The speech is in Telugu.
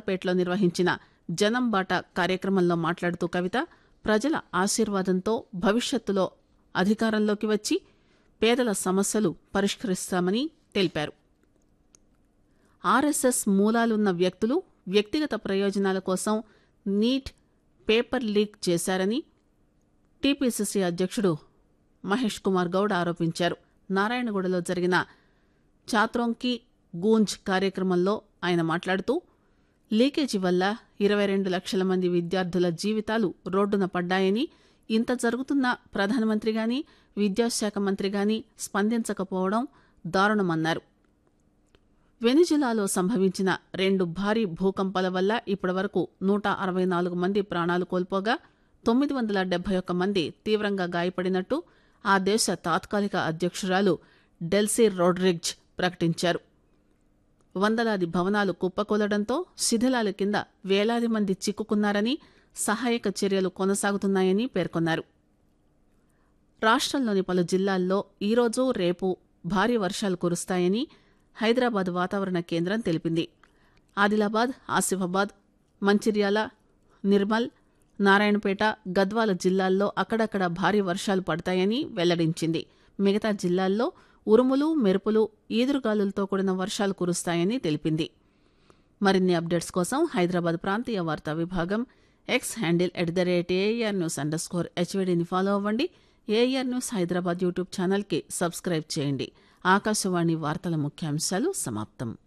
జోలార్పేటలో నిర్వహించిన జనం బాట కార్యక్రమంలో మాట్లాడుతూ కవిత ప్రజల ఆశీర్వాదంతో భవిష్యత్తులో అధికారంలోకి వచ్చి పేదల సమస్యలు పరిష్కరిస్తామని తెలిపారు ఆర్ఎస్ఎస్ మూలాలున్న వ్యక్తులు వ్యక్తిగత ప్రయోజనాల కోసం నీట్ పేపర్ లీక్ చేశారని టీపీసీసీ అధ్యక్షుడు మహేష్ కుమార్ గౌడ్ ఆరోపించారు నారాయణగూడలో జరిగిన చాత్రోంకి గూంజ్ కార్యక్రమంలో ఆయన మాట్లాడుతూ లీకేజీ వల్ల ఇరవై రెండు లక్షల మంది విద్యార్థుల జీవితాలు రోడ్డున పడ్డాయని ఇంత జరుగుతున్న ప్రధానమంత్రి గాని విద్యాశాఖ మంత్రి గాని స్పందించకపోవడం దారుణమన్నారు వెనిజులాలో సంభవించిన రెండు భారీ భూకంపాల వల్ల ఇప్పటివరకు నూట అరవై నాలుగు మంది ప్రాణాలు కోల్పోగా తొమ్మిది వందల డెబ్బై ఒక్క మంది తీవ్రంగా గాయపడినట్టు ఆ దేశ తాత్కాలిక అధ్యక్షురాలు డెల్సీ రోడ్రిగ్జ్ ప్రకటించారు వందలాది భవనాలు కుప్పకూలడంతో శిథిలాల కింద వేలాది మంది చిక్కుకున్నారని సహాయక చర్యలు కొనసాగుతున్నాయని పేర్కొన్నారు రాష్ట్రంలోని పలు జిల్లాల్లో ఈరోజు రేపు భారీ వర్షాలు కురుస్తాయని హైదరాబాద్ వాతావరణ కేంద్రం తెలిపింది ఆదిలాబాద్ ఆసిఫాబాద్ మంచిర్యాల నిర్మల్ నారాయణపేట గద్వాల జిల్లాల్లో అక్కడక్కడ భారీ వర్షాలు పడతాయని వెల్లడించింది మిగతా జిల్లాల్లో ఉరుములు మెరుపులు ఈదురుగాలులతో కూడిన వర్షాలు కురుస్తాయని తెలిపింది మరిన్ని అప్డేట్స్ కోసం హైదరాబాద్ ప్రాంతీయ వార్తా విభాగం X handle at the rate AR news underscore హెచ్వీడీని ఫాలో అవ్వండి ఏఆర్ న్యూస్ హైదరాబాద్ యూట్యూబ్ ఛానల్కి సబ్స్క్రైబ్ చేయండి ఆకాశవాణి వార్తల ముఖ్యాంశాలు సమాప్తం